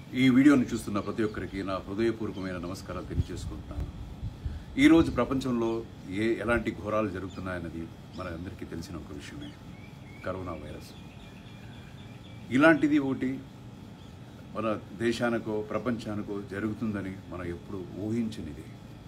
ఈ వీడియోని చూస్తున్న ప్రతి ఒక్కరికి నా హృదయపూర్వకమైన నమస్కారాలు తెలియజేసుకుంటున్నాను ఈరోజు ప్రపంచంలో ఏ ఎలాంటి ఘోరాలు జరుగుతున్నాయన్నది మన అందరికీ తెలిసిన ఒక విషయమే కరోనా వైరస్ ఇలాంటిది ఒకటి మన దేశానికో ప్రపంచానికో జరుగుతుందని మనం ఎప్పుడు ఊహించనిది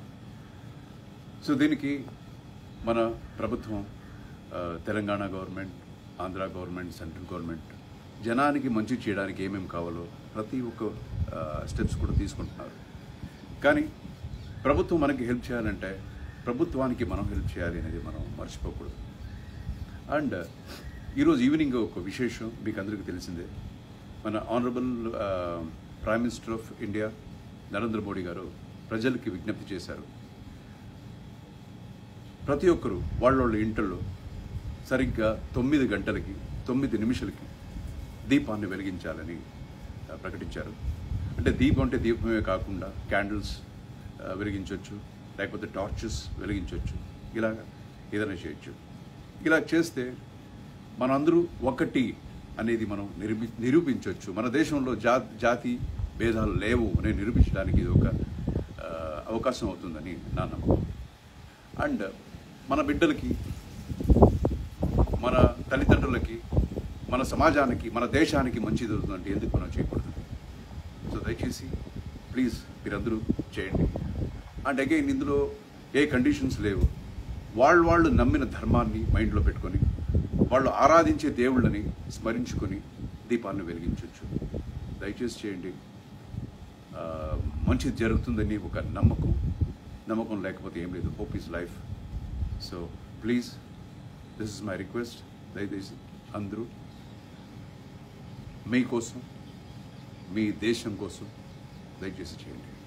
సో దీనికి మన ప్రభుత్వం ఆ, Telangana government Andhra government central government జనానికి మంచి చేయడానికి ఏమేమి కావాలో ప్రతి ఒక్క స్టెప్స్ కూడా తీసుకుంటున్నారు కానీ ప్రభుత్వం మనకి హెల్ప్ చేయాలంటే ప్రభుత్వానికి మనం హెల్ప్ చేయాలి అనేది మనం మర్చిపోకూడదు అండ్ ఈరోజు ఈవినింగ్ ఒక విశేషం మీకు అందరికీ తెలిసిందే మన honourable prime minister of India Narendra Modi garu ప్రజలకి విజ్ఞప్తి చేశారు ప్రతి ఒక్కరూ వాళ్ళ వాళ్ళ ఇంట్లో సరిగ్గా తొమ్మిది గంటలకి తొమ్మిది నిమిషాలకి దీపాన్ని వెలిగించాలని ఆ, ప్రకటించారు అంటే దీపం అంటే దీపమే కాకుండా క్యాండిల్స్ వెలిగించవచ్చు లేకపోతే టార్చెస్ వెలిగించవచ్చు ఇలా ఏదైనా చేయొచ్చు ఇలా చేస్తే మనందరూ ఒకటి అనేది మనం నిరూపి నిరూపించవచ్చు మన దేశంలో జా జాతి భేదాలు లేవు అని నిరూపించడానికి ఇది ఒక ఆ, అవకాశం అవుతుందని నా నమ్మకం అండ్ మన బిడ్డలకి మన తల్లిదండ్రులకి మన సమాజానికి మన దేశానికి మంచి జరుగుతుందంటే ఎందుకు మనం చేయకూడదు సో దయచేసి ప్లీజ్ మీరందరూ చేయండి అండ్ అగైన్ ఇందులో ఏ కండిషన్స్ లేవు వాళ్ళు వాళ్ళు నమ్మిన ధర్మాన్ని మైండ్లో పెట్టుకొని వాళ్ళు ఆరాధించే దేవుళ్ళని స్మరించుకొని దీపాన్ని వెలిగించవచ్చు దయచేసి చేయండి ఆ, మంచిది జరుగుతుందని ఒక నమ్మకం నమ్మకం లేకపోతే ఏం లేదు hope is life so please this is my request దయచేసి అందరూ మీకోసం మీ దేశం కోసం దయచేసి చేయండి